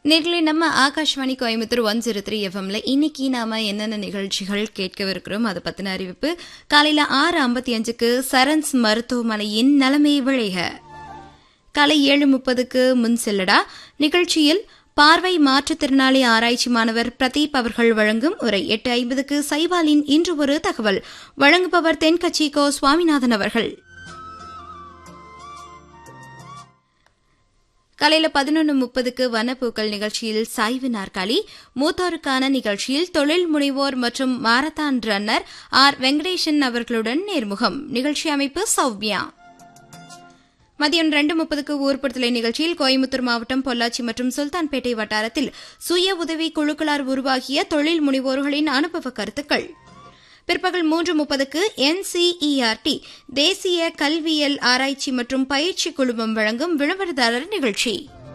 நேர்களை நம்ம Akashvani Coimbatore one zero three எஃப்எம்ல இன்னைக்கு நாம என்னென்ன நிகழ்ச்சிகள் கேட்கவிருக்கிறோம் அதை பத்தின அறிவிப்பு காலையில ஆறு ஐம்பத்தி அஞ்சுக்கு சரன்ஸ் மருத்துவமனையின் நலமே விளைக காலை ஏழு முப்பதுக்கு முன் செல்லடா நிகழ்ச்சியில் பார்வை மாற்றுத்திறனாளி ஆராய்ச்சி மாணவர் பிரதீப் அவர்கள் வழங்கும் உரை எட்டு ஐம்பதுக்கு சைபாலின் இன்று ஒரு தகவல் வழங்குபவர் தென்கட்சி கோ சுவாமிநாதன் அவர்கள் காலையில பதினொன்று முப்பதுக்கு வனப்பூக்கள் நிகழ்ச்சியில் சாய்வு நாற்காலி மூத்தோருக்கான நிகழ்ச்சியில் தொழில் முனைவோர் மற்றும் மாரத்தான் ரன்னர் ஆர் வெங்கடேசன் அவர்களுடன் நேர்முகம் நிகழ்ச்சி அமைப்பு சௌவ்யா மதியம் ரெண்டு முப்பதுக்கு ஊர்படுத்தலை நிகழ்ச்சியில் கோயம்புத்தூர் மாவட்டம் பொள்ளாச்சி மற்றும் சுல்தான்பேட்டை வட்டாரத்தில் சுய உதவி குழுக்களால் உருவாகிய தொழில் முனைவோர்களின் அனுபவ கருத்துக்கள் பிற்பகல் மூன்று முப்பதுக்கு என்சிஇஆர்டி தேசிய கல்வியல் ஆராய்ச்சி மற்றும் பயிற்சி குழுமம் வழங்கும் விளம்பரதாரர் நிகழ்ச்சி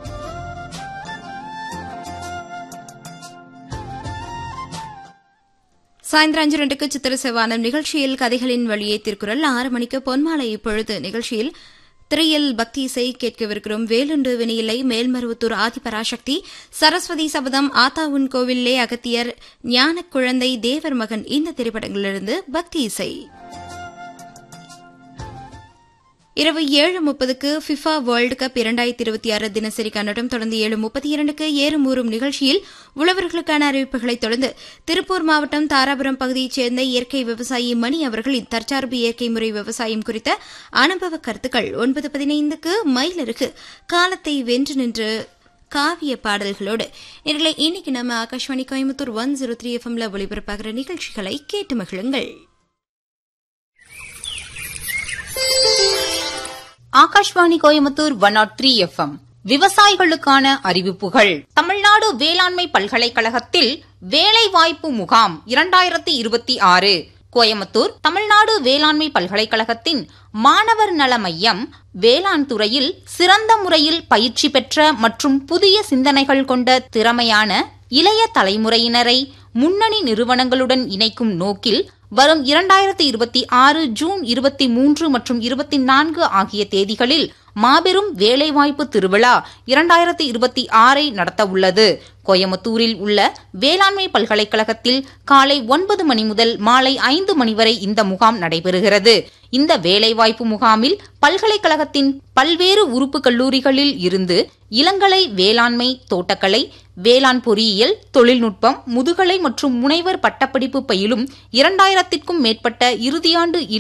சாயந்தரம் அஞ்சு ரெண்டுக்கு சித்திர செவ்வானம் நிகழ்ச்சியில் கதைகளின் வழியே திருக்குறள் ஆறு மணிக்கு பொன்மாலை இப்பொழுது நிகழ்ச்சியில் திரையில் பக்தி இசை கேட்கவிருக்கிறோம் வேலுண்டு வினையிலை மேல்மருவத்தூர் ஆதிபராசக்தி சரஸ்வதி சபதம் ஆத்தாவுன் கோவிலே அகத்தியர் ஞான குழந்தை தேவர் மகன் இந்த திரைப்படங்களிலிருந்து பக்தி இசை இரவு ஏழு முப்பதுக்கு ஃபிஃபா வேர்ல்டு கப் இரண்டாயிரத்தி இருபத்தி ஆறு தினசரி கன்னடம் தொடர்ந்து ஏழு முப்பத்தி இரண்டுக்கு ஏறும் ஊறும் நிகழ்ச்சியில் உழவர்களுக்கான அறிவிப்புகளைத் தொடர்ந்து திருப்பூர் மாவட்டம் தாராபுரம் பகுதியைச் சேர்ந்த இயற்கை விவசாயி மணி அவர்களின் தற்சார்பு இயற்கை முறை விவசாயம் குறித்த அனுபவ கருத்துக்கள் ஒன்பது பதினைந்துக்கு மயிலருக்கு காலத்தை வென்று நின்று காவிய பாடல்களோடு நேர்களை இன்னைக்கு நம்ம Akashvani Coimbatore one zero three எஃப்எம்ல ஒளிபரப்பாகிற நிகழ்ச்சிகளை கேட்டு மகிழுங்கள் Akashvani Coimbatore one naught three FM விவசாயிகளுக்கான அறிவிப்புகள் தமிழ்நாடு வேளாண்மை பல்கலைக்கழகத்தில் வேலைவாய்ப்பு முகாம் இரண்டாயிரத்தி இருபத்தி ஆறு கோயம்புத்தூர் தமிழ்நாடு வேளாண்மை பல்கலைக்கழகத்தின் மாணவர் நல மையம் வேளாண் துறையில் சிறந்த முறையில் பயிற்சி பெற்ற மற்றும் புதிய சிந்தனைகள் கொண்ட திறமையான இளைய தலைமுறையினரை முன்னணி நிறுவனங்களுடன் இணைக்கும் நோக்கில் வரும் இரண்டாயிரத்தி இருபத்தி ஆறு ஜூன் இருபத்தி மூன்று மற்றும் இருபத்தி நான்கு ஆகிய தேதிகளில் மாபெரும் வேலைவாய்ப்பு திருவிழா இரண்டாயிரத்தி இருபத்தி ஆறை நடத்தவுள்ளது கோயம்புத்தூரில் உள்ள வேளாண்மை பல்கலைக்கழகத்தில் காலை ஒன்பது மணி முதல் மாலை ஐந்து மணி வரை இந்த முகாம் நடைபெறுகிறது இந்த வேலைவாய்ப்பு முகாமில் பல்கலைக்கழகத்தின் பல்வேறு உறுப்பு கல்லூரிகளில் இருந்து இளங்கலை வேளாண்மை தோட்டக்கலை வேளாண் பொறியியல் தொழில்நுட்பம் முதுகலை மற்றும் முனைவர் பட்டப்படிப்பு பயிலும் இரண்டாயிரத்திற்கும் மேற்பட்ட இறுதியாண்டு